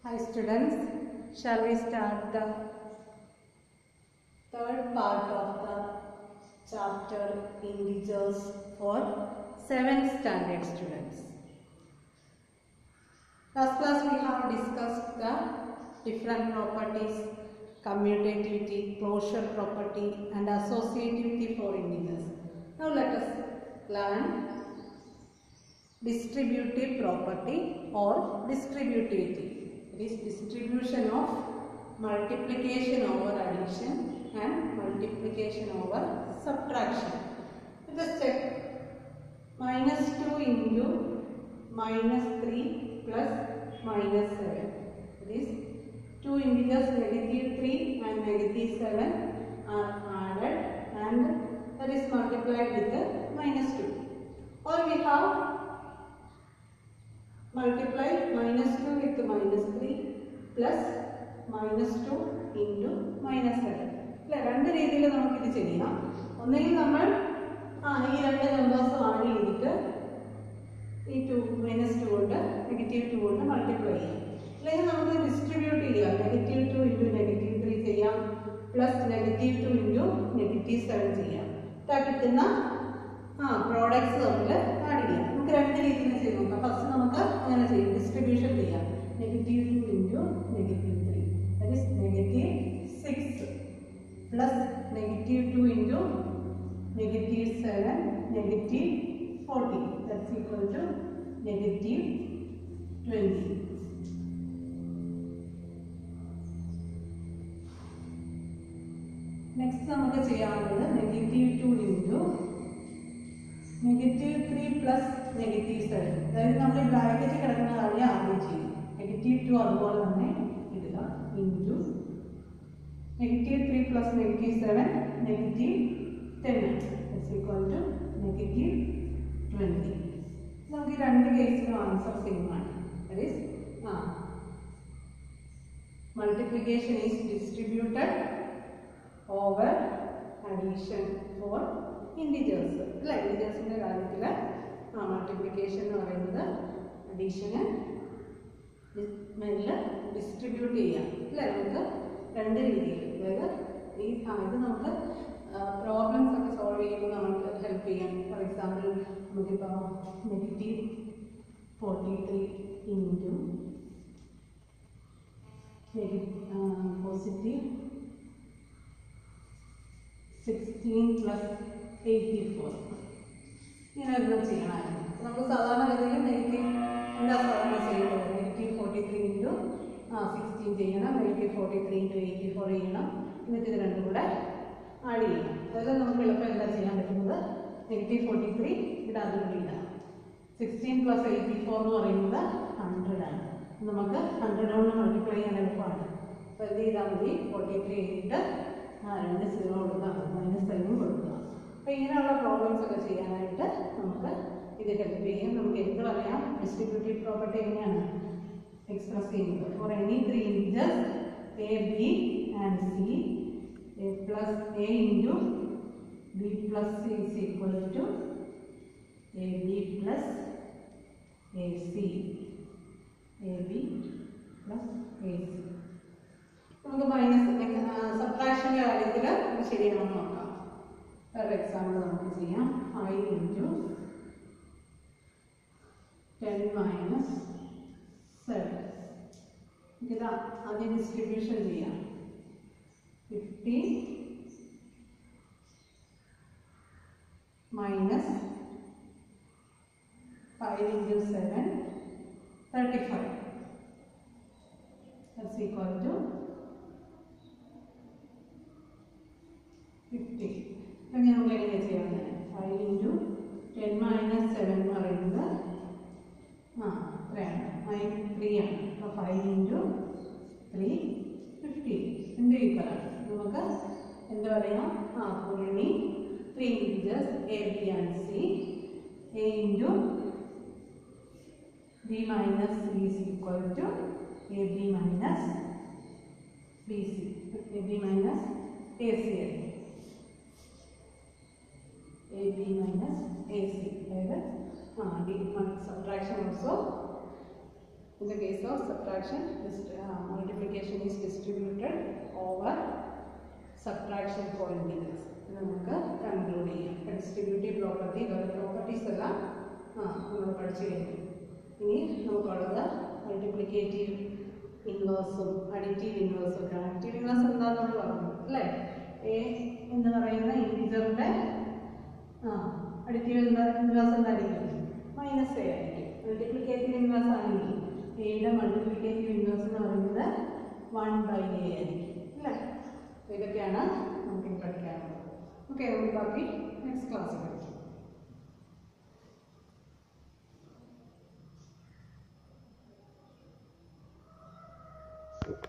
Hi students, shall we start the third part of the chapter integers for 7th standard students. Last class we have discussed the different properties, commutativity, closure property and associativity for integers. Now let us learn distributive property or distributivity. It is distribution of multiplication over addition and multiplication over subtraction. Let us check. Minus 2 into minus 3 plus minus 7. It is two integers negative 3 and negative 7 are added and that is multiplied with the minus 2. Or we have multiply minus 2 with minus 3 plus minus 2 into minus 7 അല്ലെ രണ്ട് രീതിയിൽ നമുക്കിത് ചെയ്യാം ഒന്നുകിൽ നമ്മൾ ആ ഈ രണ്ട് നമ്പേഴ്സ് ആഡ് ചെയ്തിട്ട് ഈ ടു മൈനസ് ടു കൊണ്ട് നെഗറ്റീവ് ടു കൊണ്ട് മൾട്ടിപ്ലൈ ചെയ്യാം അല്ലെങ്കിൽ നമുക്ക് ഡിസ്ട്രിബ്യൂട്ട് ചെയ്യാം negative two into negative three ചെയ്യാം plus negative two into negative seven ചെയ്യാം ഇതാ കിട്ടുന്ന ആ പ്രോഡക്ട്സ് തമ്മിൽ ആഡ് ചെയ്യാം നമുക്ക് രണ്ട് രീതിയിൽ ചെയ്ത് നോക്കാം ഫസ്റ്റ് നമുക്ക് അങ്ങനെ ചെയ്യാം ഡിസ്ട്രിബ്യൂഷൻ ചെയ്യാം negative two into negative three that is negative six plus negative two into negative seven negative forty that's equal to negative twenty next നമുക്ക് ചെയ്യാനുള്ളത് negative two into negative three plus negative seven അതായത് നമ്മൾ bracket കിടക്കുന്ന കാര്യം ആദ്യം ചെയ്യും negative to അതുപോലെ തന്നെ ഇടുക into negative three plus negative seven negative ten equal to negative twenty നമുക്ക് ഈ രണ്ട് കേസിലും ആൻസർ സെയിം ആണ് that is uh multiplication is distributed over addition for integers അല്ല ഇൻഡിജേഴ്സിൻ്റെ കാര്യത്തിൽ ആ മൾട്ടിപ്ലിക്കേഷൻ എന്ന് പറയുന്നത് അഡീഷന് മെല്ലെ ഡിസ്ട്രിബ്യൂട്ട് ചെയ്യാം അല്ലേ നമുക്ക് രണ്ട് രീതിയിൽ അതായത് ഈ ആ ഇത് നമുക്ക് പ്രോബ്ലംസ് ഒക്കെ സോൾവ് ചെയ്യുമ്പോൾ നമുക്ക് ഹെൽപ്പ് ചെയ്യാം ഫോർ എക്സാമ്പിൾ നമുക്കിപ്പോൾ negative forty three into positive sixteen plus eighty four ഇങ്ങനെ ഒരെണ്ണം ചെയ്യണമായിരുന്നു നമ്മൾ സാധാരണ രീതിയിൽ നെഗറ്റീവ് എന്താ സാധാരണ ചെയ്യുന്നത് negative forty three into uh sixteen ചെയ്യണം negative forty three into eighty four ചെയ്യണം എന്നിട്ട് ഇത് രണ്ടും കൂടെ ആഡ് ചെയ്യണം അതായത് നമുക്ക് എളുപ്പം എന്താ ചെയ്യാൻ പറ്റുന്നത് നെഗറ്റീവ് ഫോർട്ടി ത്രീ ഇവിടെ അതുകൂടി ഇടാം സിക്സ്റ്റീൻ പ്ലസ് എയ്റ്റി ഫോർ എന്ന് പറയുന്നത് ഹൺഡ്രഡ് ആണ് നമുക്ക് ഹൺഡ്രഡ് കൊണ്ട് മൾട്ടിപ്ലൈ ചെയ്യാൻ എളുപ്പമാണ് അപ്പോൾ എന്ത് ചെയ്താൽ മതി ഫോർട്ടി ത്രീ എഴുതിയിട്ട് ആ രണ്ട് സീറോ കൊടുക്കാം മൈനസ് സൈനും കൊടുക്കുക അപ്പോൾ ഇങ്ങനെയുള്ള പ്രോബ്ലംസ് ഒക്കെ ചെയ്യാനായിട്ട് നമുക്ക് ഇത് ഹെൽപ്പ് ചെയ്യും നമുക്ക് എന്ത് പറയാം ഡിസ്ട്രിബ്യൂട്ടീവ് പ്രോപ്പർട്ടി എങ്ങനെയാണ് എക്സ്പ്രസ് ചെയ്യുന്നത് for any three integers A B and C A plus A into B plus C is equal to A B plus A C A B plus A C നമുക്ക് minus സബ്ട്രാക്ഷൻ്റെ കാര്യത്തിൽ ഇത് ശരിയാണെന്ന് നോക്കാം വേറെ example നമുക്ക് ചെയ്യാം five into ten minus seven ഇതിൽ ആദ്യം ഡിസ്ട്രിബ്യൂഷൻ ചെയ്യാം fifty minus five into seven thirty five that's equal to fifty അപ്പം നമുക്ക് എങ്ങനെ ചെയ്യാം five into ten minus seven എന്ന് പറയുന്നത് ആ എത്രയാണ് നയൻ ത്രീ ആണ് അപ്പോൾ ഫൈവ് ഇൻറ്റു ത്രീ ഫിഫ്റ്റി എന്ത് ഈക്വലാണ് നമുക്ക് എന്താ പറയാം ആ പുള്ളി three integers A B and C A into B minus C is equal to A B minus B C A B minus A C ആയിരിക്കും A B minus A C അതായത് uh the subtraction also In the case of subtraction, dist- uh, multiplication is distributed over subtraction pointers. ഇത് നമുക്ക് conclude ചെയ്യാം distributive property ഇതുപോലെ properties എല്ലാം ആ നമ്മൾ പഠിച്ചു കഴിഞ്ഞു ഇനി നമുക്കുള്ളത് മൾട്ടിപ്ലിക്കേറ്റീവ് ഇൻവേഴ്സും അഡിറ്റീവ് ഇൻവേഴ്സും ഒക്കെ അഡിറ്റീവ് ഇൻവേഴ്സ് എന്താണെന്ന് പറഞ്ഞു അല്ലേ എ എന്ന് പറയുന്ന ഇൻറ്റിജറിൻ്റെ ആ അഡിറ്റീവ് എന്താ ഇൻവേഴ്സ് എന്തായിരിക്കും മൈനസ് എ ആയിരിക്കും മൾട്ടിപ്ലിക്കേറ്റീവ് ഇൻവേഴ്സ് ആണെങ്കിൽ എയുടെ മൾട്ടിപ്ലിക്കേറ്റീവ് ഇൻവേഴ്സ് എന്ന് പറയുന്നത് വൺ ബൈ എ ആയിരിക്കും അല്ലേ അപ്പോൾ ഇതൊക്കെയാണ് നമുക്ക് പഠിക്കാനുള്ളത് ഓക്കെ നമുക്ക് ബാക്കി നെക്സ്റ്റ് ക്ലാസ്സിൽ പഠിക്കാം